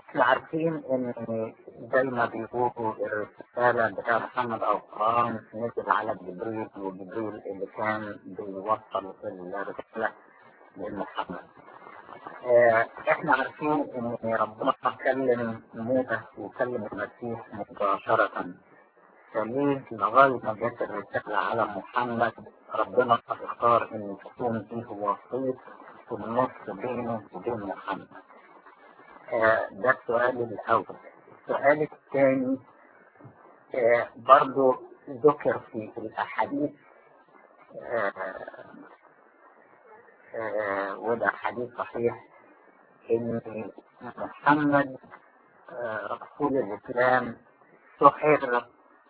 احنا عارفين ان زي ما بيقولوا الرسالة بتاع محمد او القرآن نزل على جبريل وجبريل اللي كان بيوصل الرسالة لمحمد اه احنا عارفين ان ربنا كلم موسى وكلم المسيح مباشرة فليه لغاية ما جت الرسالة على محمد ربنا اختار ان تكون فيه وسيط في النص بينه وبين محمد آه ده السؤال الأول السؤال الثاني آه برضو ذكر في الأحاديث آه وده حديث صحيح إن محمد رسول الإسلام سحر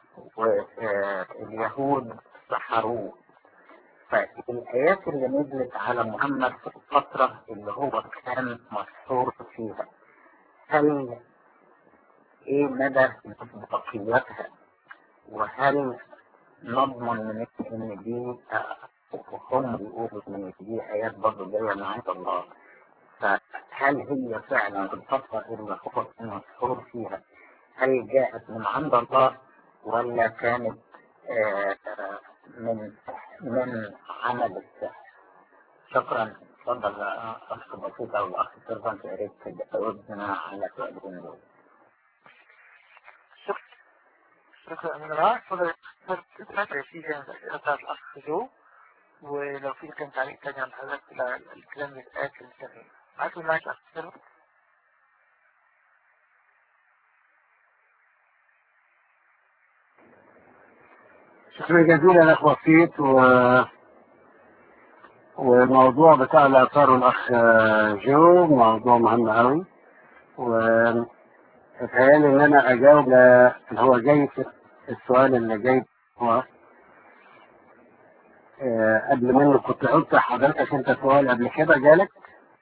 واليهود سحروه فالآيات اللي نزلت على محمد في الفترة اللي هو كان مسحور فيها هل ايه مدى مصداقيتها وهل نضمن من ان دي هم بيقولوا ان دي ايات برضه جايه من عند الله فهل هي فعلا في الفتره اللي هو كان مسحور فيها هل جاءت من عند الله ولا كانت آه من من عمل السحر شكرا تفضل اخ بسيط او الاخ سيرفنت يا ريت تجاوبنا على سؤالين دول شكرا انا معاك فضل فترة في كانت الاسئله بتاعت الاخ جو ولو في كان تعليق تاني عن حضرتك الكلام اللي اتقال في السنة معاك معاك اخ سيرفنت شكرا جزيلا اخ بسيط و والموضوع بتاع اللي اثاره الاخ جو موضوع مهم قوي وتهيألي ان انا اجاوب اللي هو جاي في السؤال اللي جاي هو قبل منه كنت قلت لحضرتك انت سؤال قبل كده جالك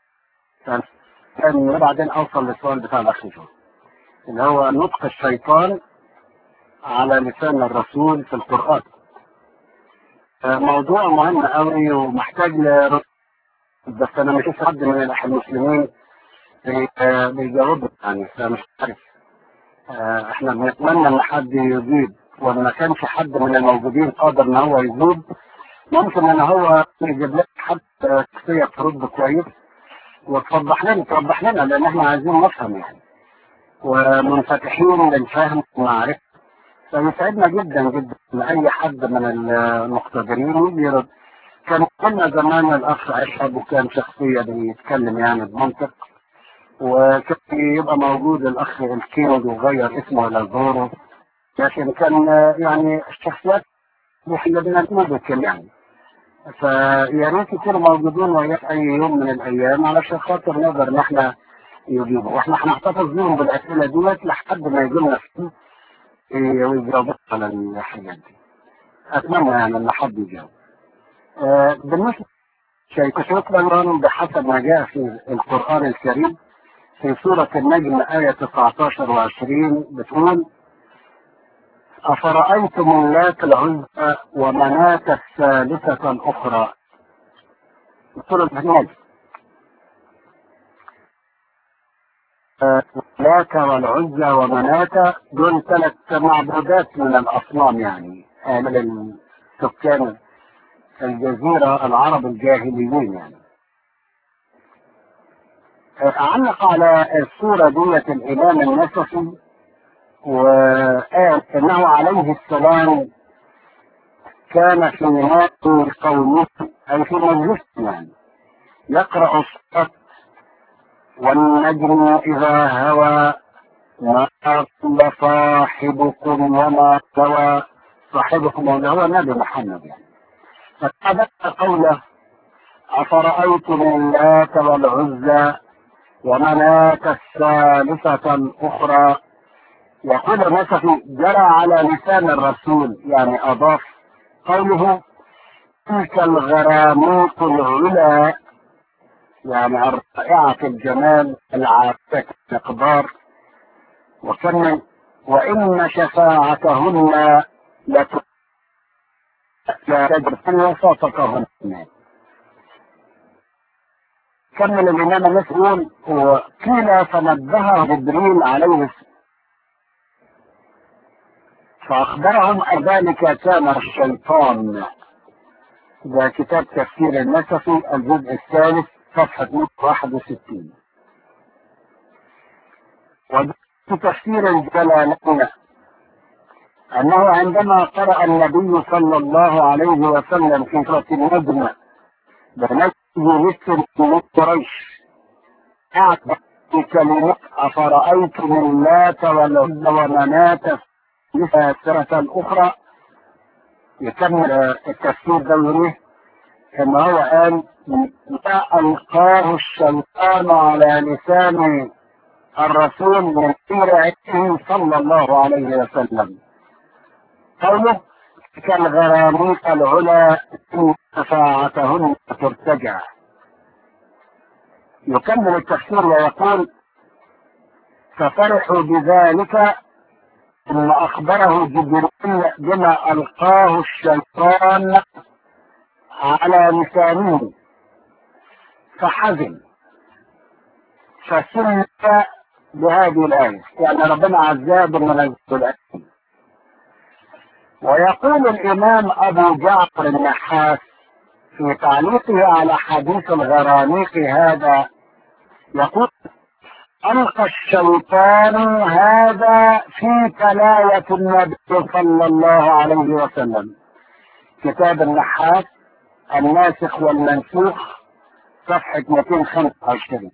كان بعدين اوصل للسؤال بتاع الاخ جو اللي هو نطق الشيطان على لسان الرسول في القرآن موضوع مهم قوي ومحتاج لرد بس انا مش حد من المسلمين بيجاوب يعني فمش عارف احنا بنتمنى ان حد يجيب وان ما كانش حد من الموجودين قادر ان هو يجيب ممكن ان هو يجيب لك حد شخصيه ترد كويس وتوضح لنا توضح لنا لان احنا عايزين نفهم يعني ومنفتحين للفهم والمعرفه فيسعدنا جدا جدا ان اي حد من المقتدرين يجي يرد كان قلنا زمان الاخ اشهب وكان شخصيه بيتكلم يعني بمنطق وكان يبقى موجود الاخ الكينج وغير اسمه الى زورو لكن كان يعني الشخصيات احنا بنملكهم يعني فيا ريت يكونوا موجودين وياك اي يوم من الايام علشان خاطر نقدر ان احنا يجيبوا واحنا هنحتفظ بيهم بالاسئله ديت لحد ما يجي لنا ويجاوب على الحاجات دي اتمنى يعني ان حد يجاوب آه بالنسبه شيء شكرا بحسب ما جاء في القران الكريم في سورة النجم آية 19 و20 بتقول أفرأيتم اللات العزى ومناة الثالثة الأخرى سورة النجم اللات والعزى ومناة دول ثلاث معبودات من الأصنام يعني من السكان الجزيرة العرب الجاهليين يعني علق على السورة دية الإمام النسفي وقال إنه عليه السلام كان في نادي قومه أي في مجلس يعني يقرأ الصلاة والنجم إذا هوى ما ضل صاحبكم وما سوى صاحبكم اللي هو النبي محمد يعني فكذا قوله أفرأيتم اللات والعزى ومناة الثالثة الأخرى يقول النسفي جرى على لسان الرسول يعني أضاف قوله تلك الغراميط العلا يعني الرائعة الجمال العاتقة المقدار وكمل وإن شفاعتهن لتجري وسطكهن كمل الإمام الناس يقول وقيل فنبهه جبريل عليه السلام فأخبرهم أن ذلك كان الشيطان ده كتاب تفسير النسفي الجزء الثالث صفحة 161 وفي تفسير الجلالين أنه عندما قرأ النبي صلى الله عليه وسلم في سورة النجم بنجم مثل من قريش أعطى كلمة أفرأيتم اللات والعزى ومناة السنة الأخرى يكمل التفسير ده يقول ان هو قال ما القاه الشيطان على لسان الرسول من سيرته صلى الله عليه وسلم قوله كالغراميق العلا ان شفاعتهن ترتجع يكمل التفسير ويقول ففرحوا بذلك ثم أخبره جبريل بما ألقاه الشيطان على لسانه فحزن فسمي بهذه الآية يعني ربنا عذاب من الآية ويقول الإمام أبو جعفر النحاس في تعليقه على حديث الغرانيق هذا يقول ألقى الشيطان هذا في تلاوة النبي صلى الله عليه وسلم كتاب النحاس الناسخ والمنسوخ صفحة 225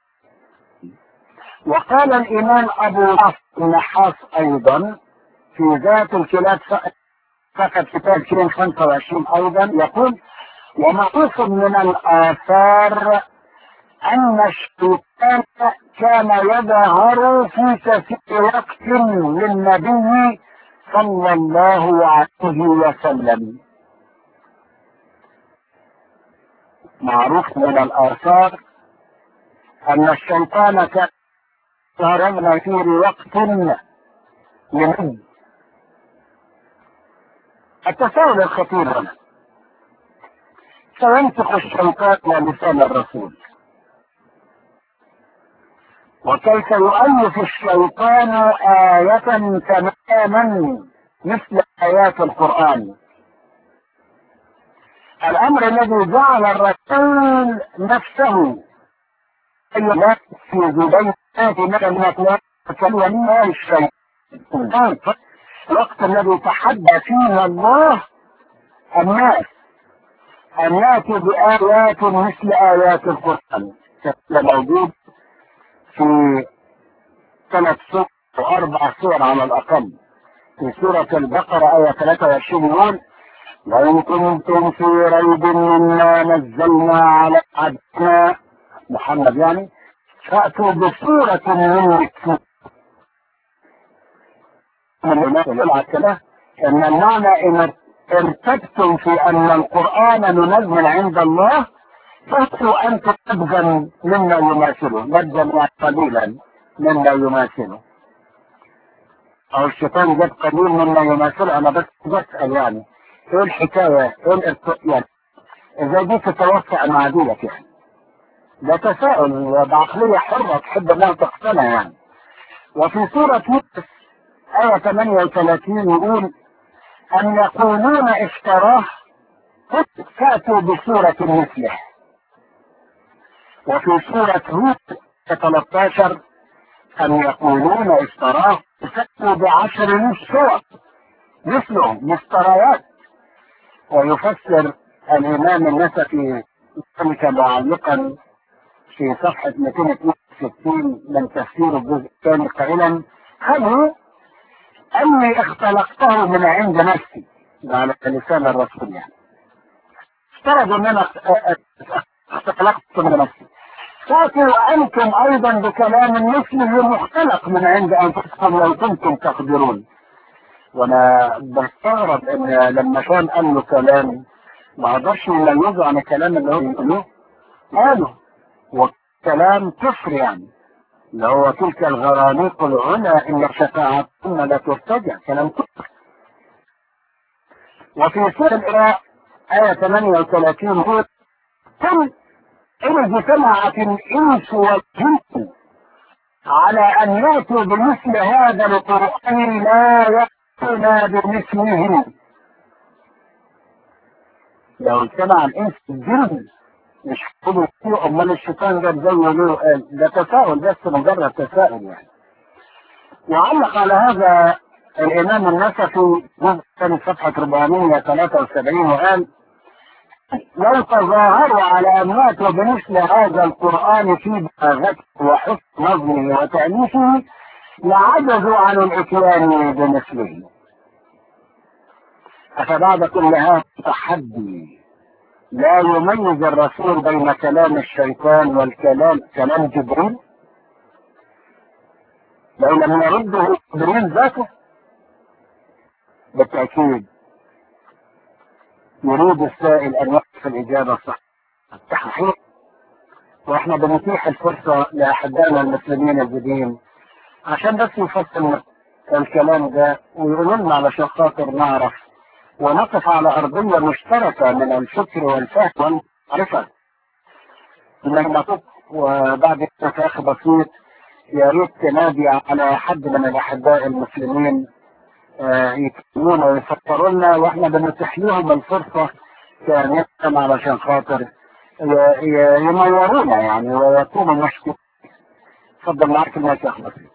وقال الإمام أبو النحاس أيضا في ذات الكتاب فقط كتاب 225 أيضا يقول ومعروف من الآثار أن الشيطان كان يظهر في كثير وقت للنبي صلى الله عليه وسلم معروف من الآثار أن الشيطان كان يظهر في وقت للنبي التساؤل الخطير هنا سينطق الشيطان لسان الرسول وكيف يؤلف الشيطان آية تماما مثل آيات القرآن الأمر الذي جعل الرسول نفسه أي في زبيت في مدى من أطلاق كلمة الشيطان الوقت الذي تحدى فيه الله الناس أن يأتي بآيات مثل آيات القرآن موجود في ثلاث سور واربع سور على الاقل في سورة البقرة آية 23 يقول وإن كنتم في ريب مما نزلنا على عبدنا محمد يعني فأتوا بسورة من مثله من كده ان المعنى ان ارتبتم في ان القرآن منزل عند الله فاتوا انتم نبذا مما يماثله نبذا قليلا مما يماثله او الشيطان جاب قليل مما يماثله انا بس بسأل يعني ايه الحكاية ايه الارت... يعني ازاي دي تتوسع مع ديلك يعني ده تساؤل بعقلية حرة تحب انها تقتنع يعني وفي سورة يوسف آية 38 يقول أن يقولون افتراه فأتوا بسورة مثله وفي سورة هود 13 أن يقولون افتراه فأتوا بعشر سور مثله مفتريات ويفسر الإمام النسفي ذلك معلقا في صفحة 262 من تفسير الجزء الثاني قائلا هل أني اختلقته من عند نفسي على لسان الرسول يعني افترض ان انا اختلقت من نفسي فاتوا انتم ايضا بكلام مثله مختلق من عند انفسكم لو كنتم تقدرون وانا بستغرب ان لما كان قال له كلام ما قدرش يميزه عن الكلام اللي هو بيقوله قاله وكلام كفر يعني اللي هو تلك الغرانيق العلا ان شفاعتهن لا ترتجع كلام كفر وفي سورة الإراء آية 38 هو كم إن اجتمعت الإنس والجن على أن يأتوا بمثل هذا القرآن لا يأتون بمثله لو اجتمع الإنس والجن مش هيقولوا فيه أمال الشيطان جاب زي ليه قال ده تساؤل بس مجرد تساؤل يعني وعلق على هذا الإمام النسفي مثلا صفحة 473 وقال لو تظاهروا على أن يأتوا بمثل هذا القرآن في بلاغته وحسن نظمه وتأليفه لعجزوا عن الإتيان بمثله أفبعد كل هذا التحدي لا يميز الرسول بين كلام الشيطان والكلام كلام جبريل لو لم يرده جبريل ذاته بالتأكيد يريد السائل أن يقف الإجابة الصحيحة وإحنا بنتيح الفرصة لأحبائنا المسلمين الجديد عشان بس يفصل الكلام ده ويقولوا لنا علشان خاطر نعرف ونقف على أرضية مشتركة من الفكر والفهم والمعرفة لما تقف وبعد كده في أخ بسيط يا ريت تنادي على حد من الأحباء المسلمين يكلمونا ويفكروا لنا واحنا بنتيح لهم الفرصة كاملة علشان خاطر ينورونا يعني ويكونوا مشكور اتفضل معاك الناس يا احمد